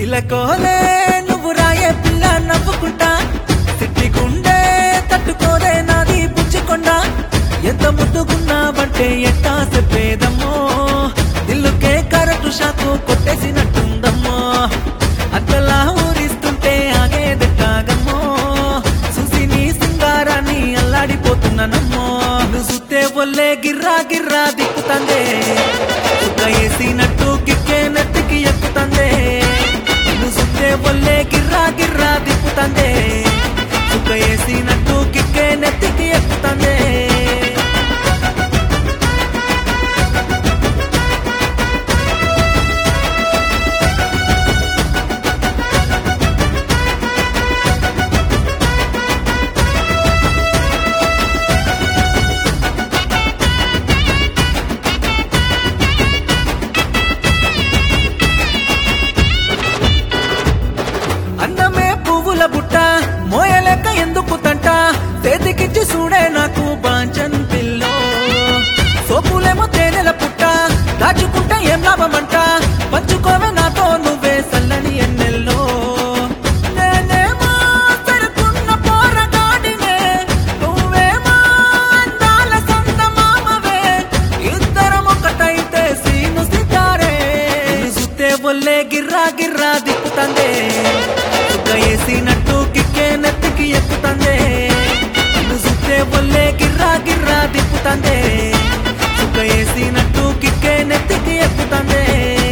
సిలకోలే నువ్వు రాయే పిల్ల నవ్వుకుంటా సిట్టి గుండె తట్టుకోదే నాది పుచ్చుకొండ ఎంత ముద్దుకున్నావంటే ఎట్టా చెప్పేదమ్మో దిల్లుకే కరెంటు షాకు కొట్టేసినట్టుందమ్మో అంతలా ఊరిస్తుంటే ఆగేదెట్టాగమ్మో చూసి నీ సింగారాన్ని అల్లాడిపోతున్నానమ్మో నువ్వు సుత్తే ఒల్లే గిర్రా గిర్రా దిక్కుతందే సుక్క వేసినట్టు కిక్కే నెత్తికి ఎక్కుతందే నువ్వు సుత్తే ఒల్లే గిర్రా గిర్రా దిక్కుతందే సుక్క వేసినట్టు కిక్కే నెత్తికి ఎక్కుతందే అన్నమే పువ్వుల బుట్ట మోయలేక ఎందుకు తంట చేతికిచ్చి చూడే నాకు బాంచన్ పిల్లో సోపులేమో తేనెల పుట్ట దాచుకుంటా ఏం లాభమంట పంచుకోవే నాతో నువ్వే సల్లని ఎన్నెల్లో నేనేమో పెడుతున్న పోరగాడినే, నువ్వేమో అందాల చందమామవే. ఇద్దరం ఒకటైతే సీను సితారే సుత్తే ఒల్లే గిర్రా గిర్రా దిక్కుతందే సుక్క వేసినట్టు కిక్కే నెత్తికి ఎక్కుతందే నువ్వు సుత్తే ఒల్లే గిర్రా గిర్రా దిక్కుతందే సుక్క వేసినట్టు కిక్కే నెత్తికి ఎక్కుతందే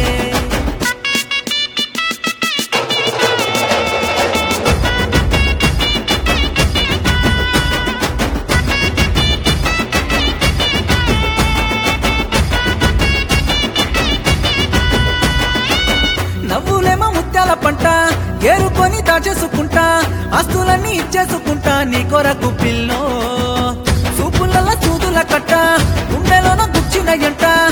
నవ్వులేమో ముత్యాల పంట ఏరుకొని దాచేసుకుంటా ఆస్తులన్నీ ఇచ్చేసుకుంటా నీ కొరకు పిల్లో సూపులలో చూదుల కట్ట గుండెలోన గుచ్చిన ఎంట